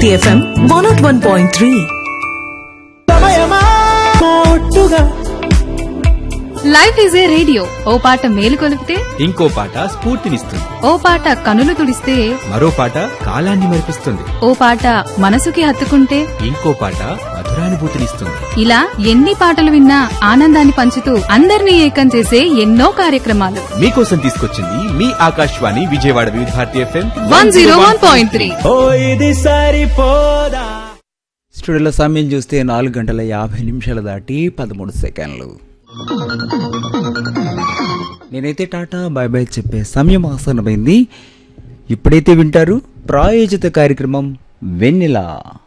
Bharati FM one naught one point three సమయమా ఒట్టుగా life is a radio ఓ పాట మేలు కొలిపితే ఇంకో పాట స్ఫూర్తినిస్తుంది ఓ పాట కనులు తుడిస్తే మరో పాట కాలాన్ని మరిపిస్తుంది ఓ పాట మనసుకి హత్తుకుంటే ఇంకో పాట మధురానుభూతినిస్తుంది ఇలా ఎన్ని పాటలు విన్నా ఆనందాన్ని పంచుతూ అందరినీ ఏకం చేసే ఎన్నో కార్యక్రమాలు మీకోసం తీసుకొచ్చింది మీ Akashvani Vijayawada Vividh Bharati FM one zero one point three ఓ ఇది సరిపోదా స్టూడియోలో సమయం చూస్తే నాలుగు గంటల యాభై నిమిషాలు దాటి పదమూడు సెకండ్లు నేనైతే టాటా బాయ్ బాయ్ చెప్పే సమయం ఆసన్నమైంది ఇప్పుడైతే వింటారు ప్రాయోజిత కార్యక్రమం వెన్నెల